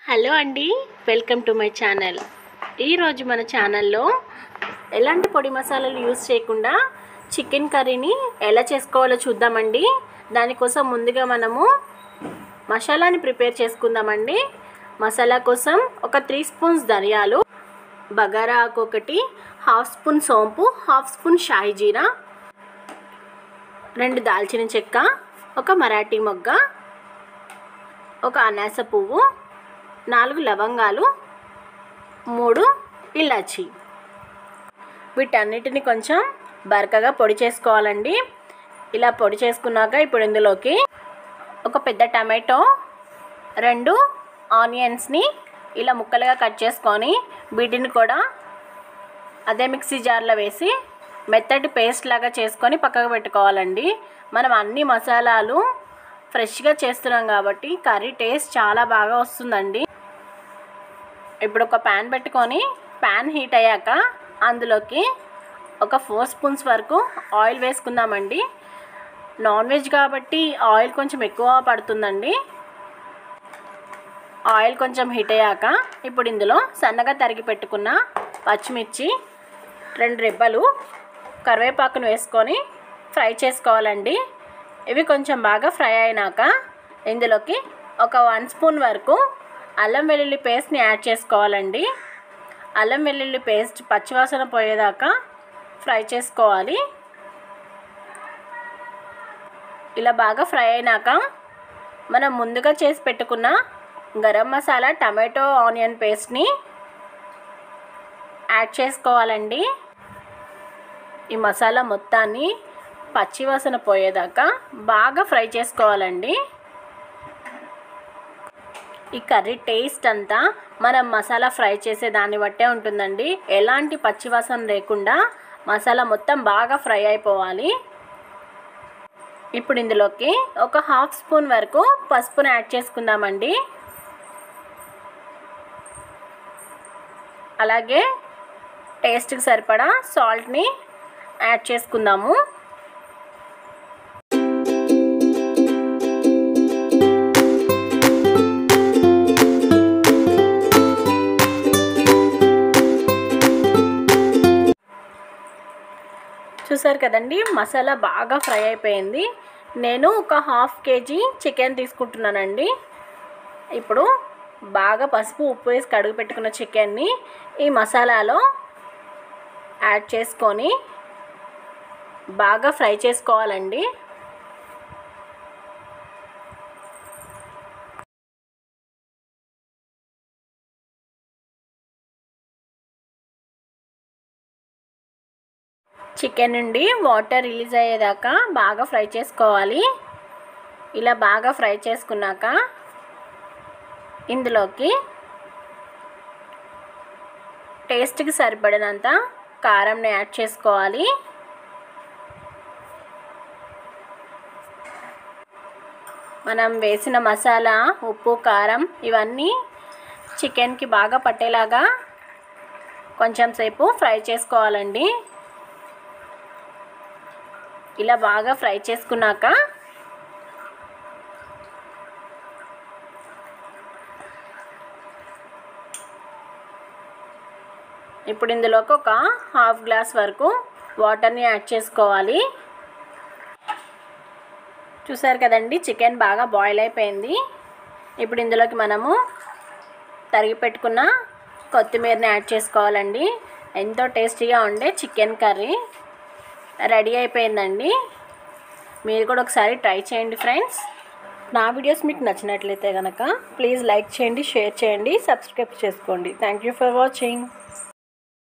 hello అండి welcome to my channel ఈరోజు మన ఛానల్లో ఎలాంటి పొడి మసాలాలు యూస్ చేయకుండా చికెన్ కర్రీని ఎలా చేసుకోవాలో చూద్దామండి దానికోసం ముందుగా మనము మసాలాని ప్రిపేర్ చేసుకుందామండి మసాలా కోసం ఒక త్రీ స్పూన్స్ ధనియాలు బగారా ఆకు ఒకటి హాఫ్ స్పూన్ సోంపు హాఫ్ స్పూన్ షాయి జీరా రెండు దాల్చిన చెక్క ఒక మరాఠీ మొగ్గ ఒక అనాస పువ్వు నాలుగు లవంగాలు మూడు ఇలాచి వీటన్నిటిని కొంచెం బరకగా పొడి చేసుకోవాలండి ఇలా పొడి చేసుకున్నాక ఇప్పుడు ఇందులోకి ఒక పెద్ద టమాటో రెండు ఆనియన్స్ని ఇలా ముక్కలుగా కట్ చేసుకొని వీటిని కూడా అదే మిక్సీ జార్లో వేసి మెత్తటి పేస్ట్ లాగా చేసుకొని పక్కకు పెట్టుకోవాలండి మనం అన్ని మసాలాలు ఫ్రెష్గా చేస్తున్నాం కాబట్టి కర్రీ టేస్ట్ చాలా బాగా వస్తుందండి ఇప్పుడు ఒక ప్యాన్ పెట్టుకొని ప్యాన్ హీట్ అయ్యాక అందులోకి ఒక ఫోర్ స్పూన్స్ వరకు ఆయిల్ వేసుకుందామండి నాన్ వెజ్ కాబట్టి ఆయిల్ కొంచెం ఎక్కువ పడుతుందండి ఆయిల్ కొంచెం హీట్ అయ్యాక ఇప్పుడు ఇందులో సన్నగా తరిగి పెట్టుకున్న పచ్చిమిర్చి రెండు రెబ్బలు కరివేపాకును వేసుకొని ఫ్రై చేసుకోవాలండి ఇవి కొంచెం బాగా ఫ్రై అయినాక ఇందులోకి ఒక వన్ స్పూన్ వరకు అల్లం వెల్లుల్లి పేస్ట్ని యాడ్ చేసుకోవాలండి అల్లం వెల్లుల్లి పేస్ట్ పచ్చివాసన పోయేదాకా ఫ్రై చేసుకోవాలి ఇలా బాగా ఫ్రై అయినాక మనం ముందుగా చేసి పెట్టుకున్న గరం మసాలా టమాటో ఆనియన్ పేస్ట్ని యాడ్ చేసుకోవాలండి ఈ మసాలా మొత్తాన్ని పచ్చివాసన పోయేదాకా బాగా ఫ్రై చేసుకోవాలండి ఈ కర్రీ టేస్ట్ అంతా మనం మసాలా ఫ్రై చేసే దాన్ని బట్టే ఉంటుందండి ఎలాంటి పచ్చివాసన లేకుండా మసాలా మొత్తం బాగా ఫ్రై అయిపోవాలి ఇప్పుడు ఇందులోకి ఒక హాఫ్ స్పూన్ వరకు పసుపును యాడ్ చేసుకుందామండి అలాగే టేస్ట్కి సరిపడా సాల్ట్ని యాడ్ చేసుకుందాము చూసారు కదండి మసాలా బాగా ఫ్రై అయిపోయింది నేను ఒక హాఫ్ కేజీ చికెన్ తీసుకుంటున్నానండి ఇప్పుడు బాగా పసుపు ఉప్పు వేసి కడుగు పెట్టుకున్న చికెన్ని ఈ మసాలాలో యాడ్ చేసుకొని బాగా ఫ్రై చేసుకోవాలండి చికెన్ నుండి వాటర్ రిలీజ్ అయ్యేదాకా బాగా ఫ్రై చేసుకోవాలి ఇలా బాగా ఫ్రై చేసుకున్నాక ఇందులోకి టేస్ట్కి సరిపడినంత కారంని యాడ్ చేసుకోవాలి మనం వేసిన మసాలా ఉప్పు కారం ఇవన్నీ చికెన్కి బాగా పట్టేలాగా కొంచెం సేపు ఫ్రై చేసుకోవాలండి ఇలా బాగా ఫ్రై చేసుకున్నాక ఇప్పుడు ఇందులోకి ఒక హాఫ్ గ్లాస్ వరకు వాటర్ని యాడ్ చేసుకోవాలి చూసారు కదండి చికెన్ బాగా బాయిల్ అయిపోయింది ఇప్పుడు ఇందులోకి మనము తరిగి పెట్టుకున్న కొత్తిమీరని యాడ్ చేసుకోవాలండి ఎంతో టేస్టీగా ఉండే చికెన్ కర్రీ రెడీ అయిపోయిందండి మీరు కూడా ఒకసారి ట్రై చేయండి ఫ్రెండ్స్ నా వీడియోస్ మీకు నచ్చినట్లయితే కనుక ప్లీజ్ లైక్ చేయండి షేర్ చేయండి సబ్స్క్రైబ్ చేసుకోండి థ్యాంక్ యూ ఫర్ వాచింగ్